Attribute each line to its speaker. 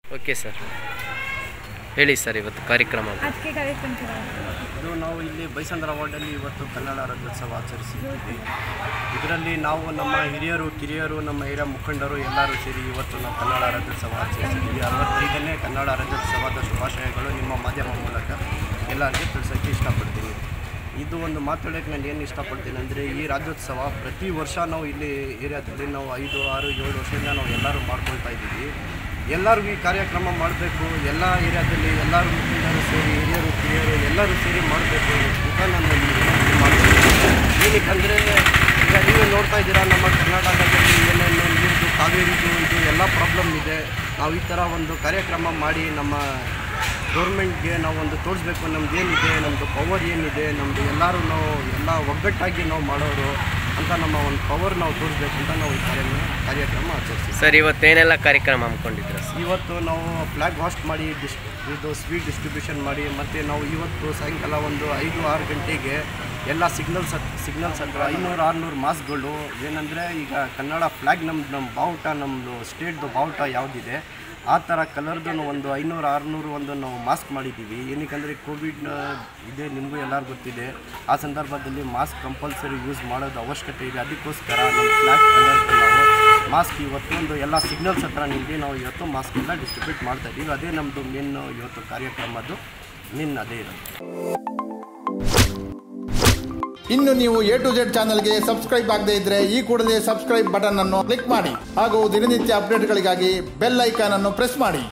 Speaker 1: okay sir ಹೇಳಿ sir ಇವತ್ತು ಕಾರ್ಯಕ್ರಮ
Speaker 2: ಅದಕ್ಕೆ ಕಾರ್ಯಕ್ರಮ
Speaker 3: ಇದು ನಾವು ಇಲ್ಲಿ ಬೈಸಂದ್ರ ವಾರ್ಡಲ್ಲಿ ಇವತ್ತು ಕನ್ನಡ ರಾಜ್ಯೋತ್ಸವ ಆಚರಿಸಿದ್ದೀವಿ ಇದರಲ್ಲಿ ನಾವು ನಮ್ಮ ಹಿರಿಯರು ಕಿರಿಯರು ನಮ್ಮ ಹಿರಿಯ ಮುಖಂಡರು ಎಲ್ಲರೂ ಸೇರಿ ಇವತ್ತು ನಾವು ಕನ್ನಡ ರಾಜ್ಯೋತ್ಸವ ಆಚರಿಸಿದ್ದೀವಿ ಅರವತ್ತೈದನೇ ಕನ್ನಡ ರಾಜ್ಯೋತ್ಸವದ ಶುಭಾಶಯಗಳು ನಿಮ್ಮ ಮಾಧ್ಯಮ ಮೂಲಕ ಎಲ್ಲರಿಗೆ ತಿಳಿಸೋಕ್ಕೆ ಇಷ್ಟಪಡ್ತೀನಿ ಇದು ಒಂದು ಮಾತಾಡೋಕ್ಕೆ ನಾನು ಏನು ಇಷ್ಟಪಡ್ತೀನಿ ಅಂದರೆ ಈ ರಾಜ್ಯೋತ್ಸವ ಪ್ರತಿ ವರ್ಷ ನಾವು ಇಲ್ಲಿ ಏರಿಯಾದಲ್ಲಿ ನಾವು ಐದು ಆರು ಏಳು ವರ್ಷದಿಂದ ನಾವು ಎಲ್ಲರೂ ಮಾಡ್ಕೊಳ್ತಾ ಇದ್ದೀವಿ ಎಲ್ಲರಿಗೂ ಈ ಕಾರ್ಯಕ್ರಮ ಮಾಡಬೇಕು ಎಲ್ಲ ಏರಿಯಾದಲ್ಲಿ ಎಲ್ಲರೂ ಮುಖಂಡರು ಸೇರಿ ಹಿರಿಯರು ಕಿರಿಯರು ಎಲ್ಲರೂ ಸೇರಿ ಮಾಡಬೇಕು ಅಂತ ನಾನು ಇಲ್ಲಿ ವಿನಂತಿ ಮಾಡ್ತೀನಿ ಏನಕ್ಕಂದರೆ ಈಗ ನೀವು ನೋಡ್ತಾ ಇದ್ದೀರಾ ನಮ್ಮ ಕರ್ನಾಟಕದಲ್ಲಿ ಏನೇನು ನೀರಿದು ಕಾವೇರಿದು ಇದು ಎಲ್ಲ ಪ್ರಾಬ್ಲಮ್ ಇದೆ ನಾವು ಈ ಥರ ಒಂದು ಕಾರ್ಯಕ್ರಮ ಮಾಡಿ ನಮ್ಮ ಗೌರ್ಮೆಂಟ್ಗೆ ನಾವು ಒಂದು ತೋರಿಸ್ಬೇಕು ನಮ್ದು ಏನಿದೆ ನಮ್ಮದು ಪವರ್ ಏನಿದೆ ನಮ್ಮದು ಎಲ್ಲರೂ ನಾವು ಎಲ್ಲ ಒಗ್ಗಟ್ಟಾಗಿ ನಾವು ಮಾಡೋರು ಅಂತ ನಮ್ಮ ಒಂದು ಪವರ್ ನಾವು ತೋರಿಸ್ಬೇಕು ಅಂತ ನಾವು ಈ ಕಾರ್ಯಕ್ರಮ ಕಾರ್ಯಕ್ರಮ ಆಚರಿಸ್ತೀವಿ
Speaker 1: ಸರ್ ಇವತ್ತೇನೆಲ್ಲ ಕಾರ್ಯಕ್ರಮ ಹಮ್ಮಿಕೊಂಡಿದ್ರ ಸರ್
Speaker 3: ಇವತ್ತು ನಾವು ಫ್ಲಾಗ್ ಹಾಸ್ಟ್ ಮಾಡಿ ಡಿಸ್ ಇದು ಸ್ವೀಟ್ ಡಿಸ್ಟ್ರಿಬ್ಯೂಷನ್ ಮಾಡಿ ಮತ್ತು ನಾವು ಇವತ್ತು ಸಾಯಂಕಾಲ ಒಂದು ಐದು ಆರು ಗಂಟೆಗೆ ಎಲ್ಲ ಸಿಗ್ನಲ್ಸ್ ಸಿಗ್ನಲ್ಸ್ ಹತ್ರ ಐನೂರು ಆರುನೂರು ಮಾಸ್ಕ್ಗಳು ಏನಂದರೆ ಈಗ ಕನ್ನಡ ಫ್ಲ್ಯಾಗ್ ನಮ್ದು ನಮ್ಮ ಬಾವುಟ ನಮ್ಮದು ಸ್ಟೇಟ್ದು ಬಾವುಟ ಯಾವುದಿದೆ ಆ ಥರ ಕಲರ್ದು ಒಂದು ಐನೂರು ಆರುನೂರು ಒಂದು ನಾವು ಮಾಸ್ಕ್ ಮಾಡಿದ್ದೀವಿ ಏನಕ್ಕಂದರೆ ಕೋವಿಡ್ ಇದೆ ನಿಮಗೂ ಎಲ್ಲರಿಗೂ ಗೊತ್ತಿದೆ ಆ ಸಂದರ್ಭದಲ್ಲಿ ಮಾಸ್ಕ್ ಕಂಪಲ್ಸರಿ ಯೂಸ್ ಮಾಡೋದು ಅವಶ್ಯಕತೆ ಇದೆ ಅದಕ್ಕೋಸ್ಕರ ನಮ್ಮ ಫ್ಲ್ಯಾಗ್ ಕಲರ್ ನಾವು ಮಾಸ್ಕ್ ಇವತ್ತು ಒಂದು ಎಲ್ಲ ಸಿಗ್ನಲ್ಸ್ ಹತ್ರ ನಿಂತು ನಾವು ಇವತ್ತು ಮಾಸ್ಕ್ ಎಲ್ಲ ಡಿಸ್ಟ್ರಿಬ್ಯೂಟ್ ಮಾಡ್ತಾ ಇದ್ದೀವಿ ಅದೇ ನಮ್ಮದು ಮೇನ್ ಇವತ್ತು ಕಾರ್ಯಕ್ರಮದ್ದು ಮೇನ್ ಅದೇ ಇರೋದು
Speaker 4: ಇನ್ನು ನೀವು ಎ ಟು ಜೆಡ್ ಚಾನಲ್ಗೆ ಸಬ್ಸ್ಕ್ರೈಬ್ ಆಗದೇ ಇದ್ರೆ ಈ ಕೂಡಲೇ ಸಬ್ಸ್ಕ್ರೈಬ್ ಬಟನ್ ಅನ್ನು ಕ್ಲಿಕ್ ಮಾಡಿ ಹಾಗೂ ದಿನನಿತ್ಯ ಅಪ್ಡೇಟ್ಗಳಿಗಾಗಿ ಬೆಲ್ ಐಕಾನ್ ಅನ್ನು ಪ್ರೆಸ್ ಮಾಡಿ